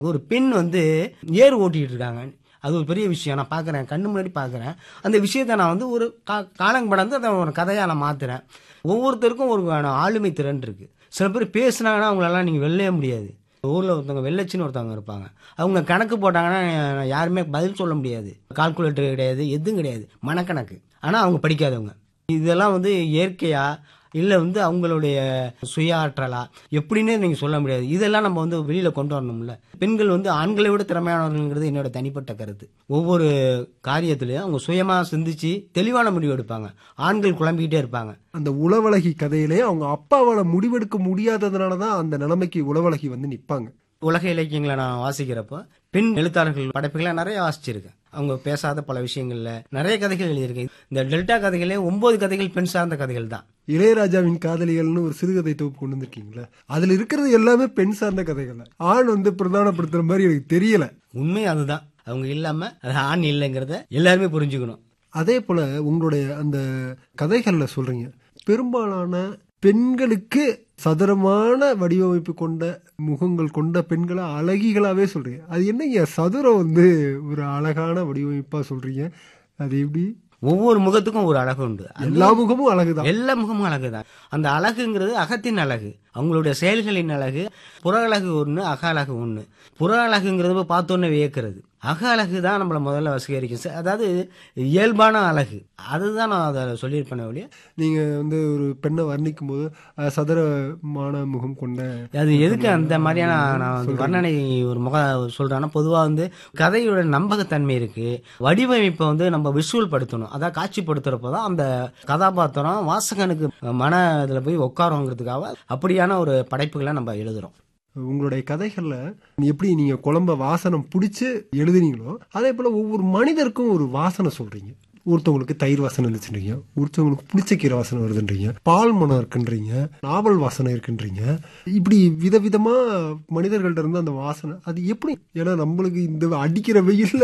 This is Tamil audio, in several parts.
ஒரு பெண் வந்து ஏர் ஓட்டிட்டு இருக்காங்க அது ஒரு பெரிய விஷயம் நான் பார்க்குறேன் கண்ணு முன்னாடி பார்க்குறேன் அந்த விஷயத்தை நான் வந்து ஒரு கா காலம் கடந்து அதை ஒரு கதையாக நான் மாற்றுறேன் ஒவ்வொருத்தருக்கும் ஒரு ஆளுமை திறன் இருக்கு சில பேர் பேசுனாங்கன்னா அவங்களெல்லாம் நீங்கள் வெல்லவே முடியாது ஊரில் ஒருத்தவங்க வெள்ளச்சின்னு ஒருத்தவங்க இருப்பாங்க அவங்க கணக்கு போட்டாங்கன்னா யாருமே பதில் சொல்ல முடியாது கால்குலேட்டர் கிடையாது எதுவும் கிடையாது மனக்கணக்கு ஆனால் அவங்க படிக்காதவங்க இதெல்லாம் வந்து இயற்கையா இல்லை வந்து அவங்களுடைய சுய ஆற்றலா எப்படின்னே நீங்கள் சொல்ல முடியாது இதெல்லாம் நம்ம வந்து வெளியில் கொண்டு வரணும்ல பெண்கள் வந்து ஆண்களை விட திறமையானவர்கள்ங்கிறது என்னோட தனிப்பட்ட கருத்து ஒவ்வொரு காரியத்திலையும் அவங்க சுயமாக சிந்திச்சு தெளிவான முடிவு எடுப்பாங்க ஆண்கள் குழம்பிக்கிட்டே இருப்பாங்க அந்த உளவழகி கதையிலே அவங்க அப்பாவால முடிவெடுக்க முடியாததுனால தான் அந்த நிலைமைக்கு உளவழகி வந்து நிப்பாங்க உலக இலக்கியங்களை நான் வாசிக்கிறப்போ பெண் எழுத்தாளர்கள் படைப்புகளை நிறைய வாசிச்சிருக்கேன் அவங்க பேசாத பல விஷயங்கள்ல நிறைய கதைகள் எழுதியிருக்கேன் இந்த டெல்டா கதைகளே ஒன்பது கதைகள் பெண் சார்ந்த கதைகள் தான் இளையராஜாவின் காதலிகள்னு ஒரு சிறுகதை தொகுப்பு கொண்டு வந்திருக்கீங்களா அதுல இருக்கிறது எல்லாமே பெண் சார்ந்த கதைகள் ஆண் வந்து பிரதானப்படுத்துற மாதிரி எனக்கு தெரியல உண்மை அதுதான் அவங்க இல்லாம அது ஆண் இல்லைங்கிறத எல்லாருமே புரிஞ்சுக்கணும் அதே போல உங்களுடைய அந்த கதைகள்ல சொல்றீங்க பெரும்பாலான பெண்களுக்கு சதுரமான வடிவமைப்பு கொண்ட முகங்கள் கொண்ட பெண்களை அழகிகளாவே சொல்றீங்க அது என்னங்க சதுரம் வந்து ஒரு அழகான வடிவமைப்பா சொல்றீங்க அது எப்படி ஒவ்வொரு முகத்துக்கும் ஒரு அழகு உண்டு எல்லா முகமும் அழகுதான் எல்லா முகமும் அழகுதான் அந்த அழகுங்கிறது அகத்தின் அழகு அவங்களுடைய செயல்களின் அழகு புற அழகு ஒன்று அக அழகு ஒன்று புற அழகுங்கிறது பார்த்தோன்னே வியக்கிறது அக அழகு தான் நம்மளை முதல்ல வசீகரிக்கும் ச- அதாவது இயல்பான அழகு அதுதான் நான் அதை சொல்லியிருப்பேன் ஒழிய நீங்க வந்து ஒரு பெண்ணை வர்ணிக்கும் போது அஹ், சதுரமான முகம் கொண்ட அது எதுக்கு அந்த மாதிரியான நான் வந்து வர்ணனை ஒரு முக சொல்றேன்னா பொதுவாக வந்து கதையோட நம்பகத்தன்மை இருக்கு வடிவமைப்பை வந்து நம்ம விஷுவல் படுத்தணும் அதான் காட்சிப்படுத்துறப்போ தான் அந்த கதாபாத்திரம் வாசகனுக்கு மன இதில் போய் உட்காருங்கிறதுக்காக அப்படியான ஒரு படைப்புகளை நம்ம எழுதுறோம் உங்களுடைய கதைகள்ல எப்படி நீங்க குழம்ப வாசனம் பிடிச்சு எழுதுனீங்களோ அதே போல ஒவ்வொரு மனிதருக்கும் ஒரு வாசனை சொல்றீங்க ஒருத்தவங்களுக்கு தயிர் வாசனை இருந்துச்சுன்றீங்க ஒருத்தவங்களுக்கு பிடிச்ச கீரை வாசனை வருதுன்றீங்க பால் மனம் இருக்குன்றீங்க நாவல் வாசனை இருக்குன்றீங்க இப்படி விதவிதமா மனிதர்கள்ட்ட இருந்து அந்த வாசனை அது எப்படி ஏன்னா நம்மளுக்கு இந்த அடிக்கிற வெயில்ல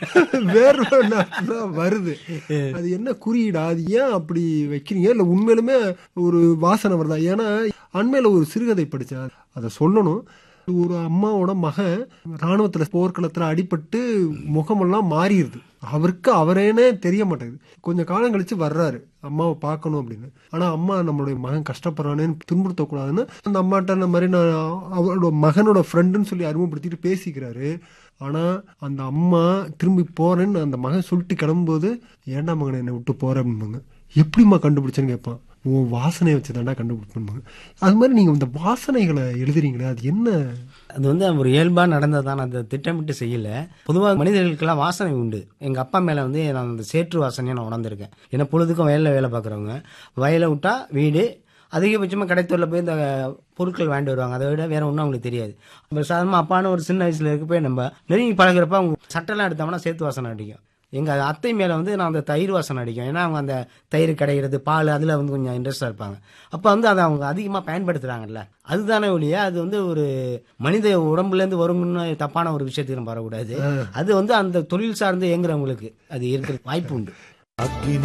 வேர்வை நாத்தம் வருது அது என்ன குறியீடா அது ஏன் அப்படி வைக்கிறீங்க இல்ல உண்மையிலுமே ஒரு வாசனை வருதா ஏன்னா அண்மையில ஒரு சிறுகதை படிச்சேன் அதை சொல்லணும் ஒரு அம்மாவோட மகன் ராணுவத்துல போர்க்களத்துல அடிபட்டு முகமெல்லாம் மாறிடுது அவருக்கு அவரேனே தெரிய மாட்டேங்குது கொஞ்சம் காலம் கழிச்சு வர்றாரு அம்மாவை பார்க்கணும் அப்படின்னு ஆனா அம்மா நம்மளுடைய மகன் கஷ்டப்படுறானேன்னு துன்புறுத்தக்கூடாதுன்னு அந்த அம்மாட்ட இந்த மாதிரி நான் அவரோட மகனோட ஃப்ரெண்டுன்னு சொல்லி அறிமுகப்படுத்திட்டு பேசிக்கிறாரு ஆனா அந்த அம்மா திரும்பி போறேன்னு அந்த மகன் சொல்லிட்டு கிளம்பும்போது ஏன்டா மகனை என்னை விட்டு போற அப்படிம்பாங்க எப்படிம்மா கண்டுபிடிச்சேன்னு கேட்பான் உன் வாசனையை வச்சு தாண்டா கண்டுபிடிப்பாங்க அது மாதிரி நீங்க இந்த வாசனைகளை எழுதுறீங்களே அது என்ன அது வந்து ஒரு இயல்பா நடந்ததான் நான் அதை திட்டமிட்டு செய்யல பொதுவாக மனிதர்களுக்கெல்லாம் வாசனை உண்டு எங்க அப்பா மேல வந்து நான் அந்த சேற்று வாசனையை நான் உணர்ந்திருக்கேன் ஏன்னா பொழுதுக்கும் வயல்ல வேலை பார்க்குறவங்க வயலை விட்டா வீடு அதிகபட்சமாக கடைத்தூரில் போய் இந்த பொருட்கள் வாங்கிட்டு வருவாங்க அதை விட வேற ஒன்றும் அவங்களுக்கு தெரியாது இப்போ சாதாரணமாக அப்பான்னு ஒரு சின்ன வயசுல இருக்க போய் நம்ம நெருங்கி பழகுறப்ப அவங்க சட்டெல்லாம் எடுத்தோம்னா சேத்து வாசனை அடிக்கும் எங்கள் அத்தை மேலே வந்து நான் அந்த தயிர் வாசனை அடிக்கும் ஏன்னா அவங்க அந்த தயிர் கிடைக்கிறது பால் அதில் வந்து கொஞ்சம் இன்ட்ரெஸ்டாக இருப்பாங்க அப்போ வந்து அதை அவங்க அதிகமாக பயன்படுத்துகிறாங்கல்ல அதுதானே ஒழிய அது வந்து ஒரு மனித உடம்புலேருந்து வரும்னு தப்பான ஒரு விஷயத்துக்கு நம்ம வரக்கூடாது அது வந்து அந்த தொழில் சார்ந்து இயங்குறவங்களுக்கு அது இருக்கிற வாய்ப்பு உண்டு